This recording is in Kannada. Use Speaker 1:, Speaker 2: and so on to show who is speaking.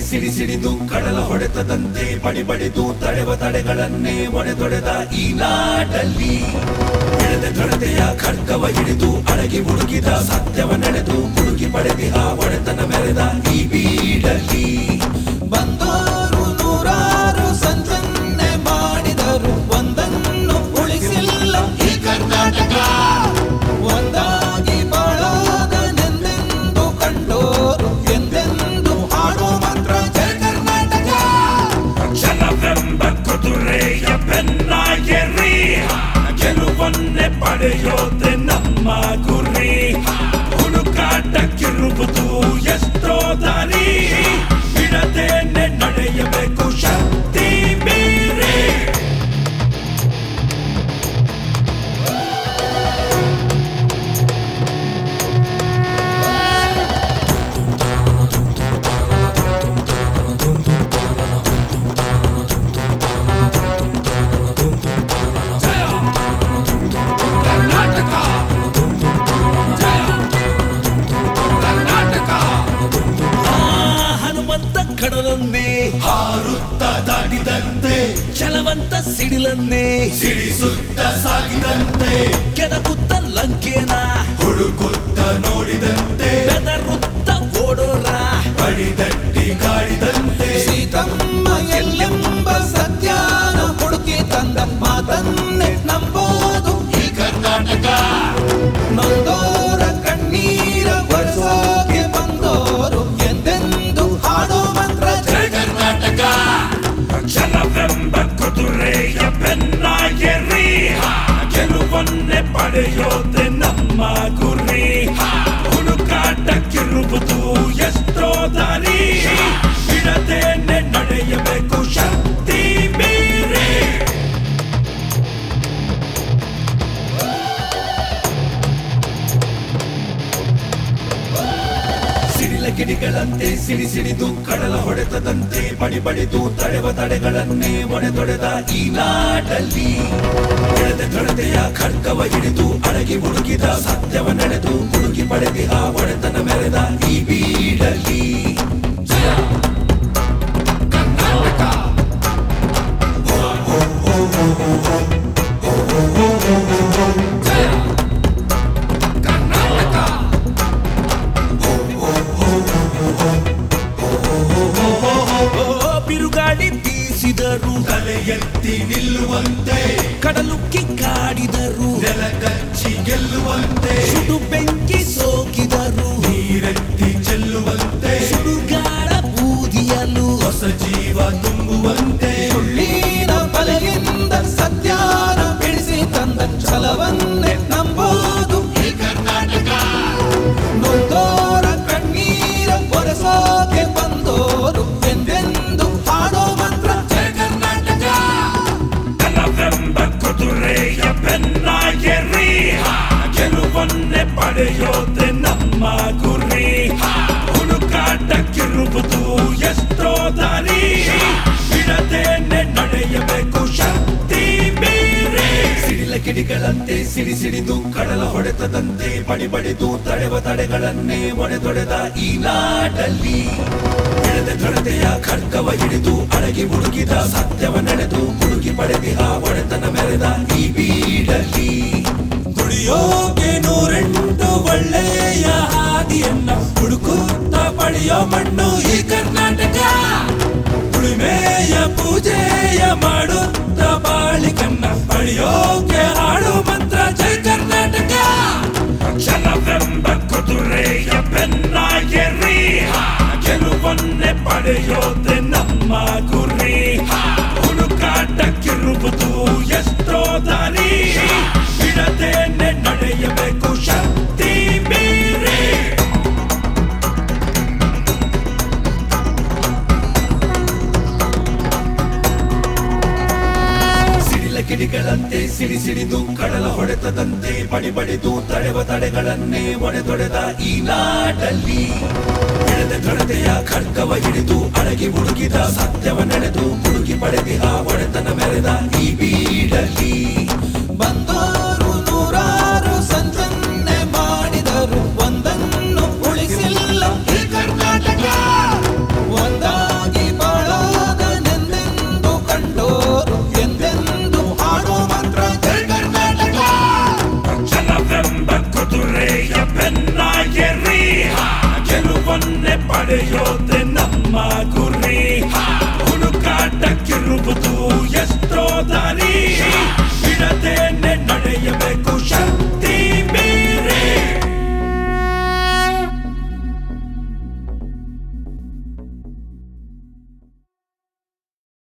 Speaker 1: ಸಿಡಿ ಸಿಡಿದು ಕಡಲ ಹೊಡೆತದಂತೆ ಬಡಿ ಬಡಿದು ತಡೆವ ತಡೆಗಳನ್ನೇ ಒಡೆದೊಡೆದ ಈ ನಾಡಲ್ಲಿ ಬೆಳೆದ ತೊಡೆದೆಯ ಖಡ್ಗವ ಹಿಡಿದು ಅಡಗಿ ಹುಡುಕಿದ ಸತ್ಯವ ನಡೆದು ಹುಡುಗಿ ಪಡೆದಿಹ ಒಡೆತನ ಮೆರೆದ ಈ ಬೀಡಲ್ಲಿ
Speaker 2: ಬಂದವರು ನೂರಾರು ಸಂಚನ್ನೆ ಮಾಡಿದರು ಒಂದನ್ನು ಉಳಿಸಿಲ್ಲ ಈ ಕರ್ನಾಟಕ ಒಂದಾಗಿ ಬಾಳೋದನೆಂದೆಂದು ಕಂಡೋರು ಎಂದೆಂದು ಹಾಡೋ ಮಂತ್ರ ಜಯ ಕರ್ನಾಟಕ
Speaker 1: ಕ್ಷಣವೆಂಬ ಕುದುರೆಯ ಬೆನ್ನಾಗೆರಿ ಗೆಲುವನ್ನೇ ಪಡೆಯೋದೆ ನಮ್ಮ ಗುರಿ ಹುಡುಕಾಟಕ್ಕಿರುವುದು ಎಷ್ಟೋ ದಾರಿ ಬಿಡದೇನೆ ನಡೆಯಬೇಕು ಶಕ್ತಿ ಮೀರಿ
Speaker 2: ಹನುಮಂತ ಕಡಲನ್ನೇ
Speaker 1: ಹಾರುತ್ತ ದಾಟಿದಂತೆ
Speaker 2: ಛಲವಂತ ಸಿಡಿಲನ್ನೇ
Speaker 1: ಸಿಡಿಸುತ್ತ ಸಾಗಿದಂತೆ
Speaker 2: ಕೆದಕುತ್ತ ಲಂಕೇನ
Speaker 1: ಹುಡುಕುತ್ತ ನೋಡಿದಂತೆ
Speaker 2: ಬೆದರುತ್ತ ಓಡೋರ
Speaker 1: ಬಡಿದಟ್ಟಿ ಕಾಡಿದಂತೆ
Speaker 2: ಸೀತಮ್ಮ ಎಲ್ಲೆಂಬ ಸತ್ಯಾನ ಹುಡುಕಿ ತಂದ ಮಾತನ್ನೇ ನಂಬೋದು
Speaker 1: ಈ ಕರ್ನಾಟಕ
Speaker 2: ನೊಂದೋರ ಕಣ್ಣೀರ ಒರೆಸೋಕೆ ಬಂದೋರು ಎಂದೆಂದು ಹಾಡೋ ಮಂತ್ರ
Speaker 1: ಜಯ ಕರ್ನಾಟಕ ಕ್ಷಣವೆಂಬ ಕುದುರೆಯ ಬೆನ್ನಾಗೆರಿ ಗೆಲುವನ್ನೇ ಪಡೆಯೋದೆ ನಮ್ಮ ಗುರಿ ಹುಡುಕಾಟಕ್ಕಿರುವುದು ಎಷ್ಟೋ ದಾರಿ ಬಿಡದೇನೆ ನಡೆಯಬೇಕು ಶಕ್ತಿ ಮೀರಿ ಸಿಡಿಲ ಗಿಡಿಗಳಂತೆ ಸಿಡಿ ಸಿಡಿದು ಕಡಲ ಹೊಡೆತದಂತೆ ಬಡಿ ಬಡಿದು ತಡೆವ ತಡೆಗಳನ್ನೇ ಒಡೆದೊಡೆದ ಈ ನಾಡಲ್ಲಿ ಬೆಳೆದ ತೊಡೆದೆಯ ಖಡ್ಗವ ಹಿಡಿದು ಅಡಗಿ ಹುಡುಕಿದ ಸತ್ಯವ ನಡೆದು ಹುಡುಗಿ ಪಡೆದಿಹ ಒಡೆತನ ಮೆರೆದ ಈ ಬೀಡಲ್ಲಿ ಜಯ ಕರ್ನಾಟಕ ಜಯ ಕರ್ನಾಟಕ
Speaker 2: ಓ ಬಿರುಗಾಳಿ ಬೀಸಿದರು
Speaker 1: ತಲೆ ಎತ್ತಿ ನಿಲ್ಲುವಂತೆ
Speaker 2: ಕಡಲುಕ್ಕಿ ಕಾಡಿದರು
Speaker 1: ನೆಲ ಕಚ್ಚಿ ಗೆಲ್ಲುವಂತೆ
Speaker 2: ಸುಡು ಬೆಂಕಿ ಸೋಕಿದರು
Speaker 1: ನೀರೆತ್ತಿ ಚೆಲ್ಲುವಂತೆ
Speaker 2: ಸುಡುಗಾಡ ಬೂದಿಯಲು
Speaker 1: ಹೊಸ ಜೀವ ತುಂಬುವಂತೆ
Speaker 2: ಸುಳ್ಳಿನ ಬಲೆಯಿಂದ ಸತ್ಯಾನ ಬಿಡಿಸಿ ತಂದ ಛಲವನ್ನೇ ನಂಬೋದು
Speaker 1: ಈ ಕರ್ನಾಟಕ
Speaker 2: ನೊಂದೋರ ಕಣ್ಣೀರ ಒರೆಸೋಕೆ ಬಂದೋರು ಎಂದೆಂದು ಹಾಡೋ ಮಂತ್ರ
Speaker 1: ಜಯ ಕರ್ನಾಟಕ ಕಲವೆಂಬ ಕುದುರೆಯ ಬೆನ್ನಾಗೆರಿ ಗೆಲುವನ್ನೇ ಪಡೆಯೋದೆ ನಮ್ಮ ಗುರಿ ಹುಡುಕಾಟಕ್ಕಿರುವುದು ಎಷ್ಟೋ ದಾರಿ ಬಿಡದೇನೆ ನಡೆಯಬೇಕು ಶಕ್ತಿ ಮೀರಿ ಸಿಡಿಲ ಕಿಡಿಗಳಂತೆ ಸಿಡಿ ಸಿಡಿದು ಕಡಲ ಹೊಡೆತದಂತೆ ಬಡಿ ಬಡಿದು ತಡೆವ ತಡೆಗಳನ್ನೇ ಒಡೆದೊಡೆದ ಈ ನಾಡಲ್ಲಿ ಬೆಳೆದ ತೊಡೆದೆಯ ಖಡ್ಗವ ಹಿಡಿದು ಅಡಗಿ ಹುಡುಕಿದ ಸತ್ಯವ ನಡೆದು ಹುಡುಗಿ ಪಡೆದಿಹ ಒಡೆತನ ಮೆರೆದ ಈ ಬೀಡಲ್ಲಿ ದುಡಿಯೋಕೆ ನೂರೆಂಟು ಒಳ್ಳೆಯ ಹಾದಿಯನ್ನ ಹುಡುಕುತ್ತ ಪಡೆಯೋ ಮಣ್ಣು ಈ ಕರ್ನಾಟಕ ಉಳುಮೆಯ ಪೂಜೆಯ ಮಾಡುತ್ತ ಬಾಳಿಕನ್ನ ಪಡೆಯೋಕೆ ಹಾಡು ಮಂತ್ರ ಜಯ ಕರ್ನಾಟಕ ಕ್ಷಣವೆಂಬ ಕುದುರೆಯ ಬೆನ್ನಾಗೆರಿ ಗೆಲುವನ್ನೇ ಪಡೆಯೋದೆ ನಮ್ಮ ಗುರಿ ಹುಡುಕಾಟಕ್ಕಿರುವುದು ಎಷ್ಟೋ ದಾರಿ ಬಿಡದೇನೆ ನಡೆಯಬೇಕು ಶಕ್ತಿ ಮೀರಿ ಸಿಡಿಲ ಕಿಡಿಗಳಂತೆ ಸಿಡಿ ಸಿಡಿದು ಕಡಲ ಹೊಡೆತದಂತೆ ಬಡಿ ಬಡಿದು ತಡೆವ ತಡೆಗಳನ್ನೇ ಒಡೆದೊಡೆದ ಈ ನಾಡಲ್ಲಿ ಬೆಳೆದ ತೊಡೆದೆಯ ಖಡ್ಗವ ಹಿಡಿದು ಅಡಗಿ ಹುಡುಕಿದ ಸತ್ಯವ ನಡೆದು ಹುಡುಗಿ ಪಡೆದಿಹ